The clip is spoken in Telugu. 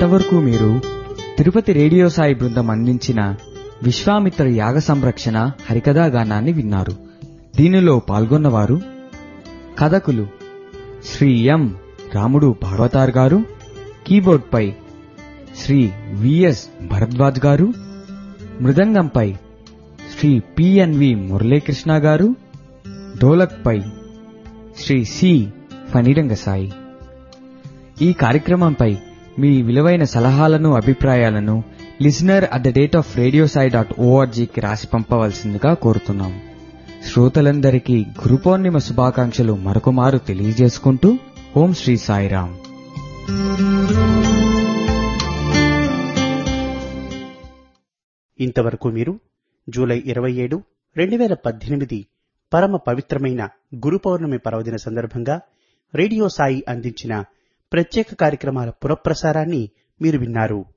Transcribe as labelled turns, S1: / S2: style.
S1: ఇంతవరకు మీరు తిరుపతి రేడియో సాయి బృందం అందించిన విశ్వామిత్ర యాగ సంరక్షణ హరికథా గానాన్ని విన్నారు దీనిలో పాల్గొన్నవారు కథకులు శ్రీ ఎం రాముడు భాగవతార్ గారు కీబోర్డ్పై శ్రీ విఎస్ భరద్వాజ్ గారు మృదంగంపై శ్రీ పిఎన్వి మురళీకృష్ణ గారు డోలక్పై శ్రీ సి ఫణిరంగసాయి ఈ కార్యక్రమంపై మీ విలువైన సలహాలను అభిప్రాయాలను listener at the rate of radio Sai dot ఓఆర్జీకి రాసి పంపవలసిందిగా కోరుతున్నాం శ్రోతలందరికీ గురు పౌర్ణిమ శుభాకాంక్షలు మరొకమారు తెలియజేసుకుంటూ ఓం శ్రీ సాయిరాం
S2: ఇంతవరకు మీరు జూలై ఇరవై ఏడు రెండు వేల పద్దెనిమిది పరమ పవిత్రమైన గురు పౌర్ణమి పర్వదిన సందర్భంగా రేడియో సాయి అందించిన ప్రత్యేక కార్యక్రమాల పురప్రసారాన్ని మీరు విన్నారు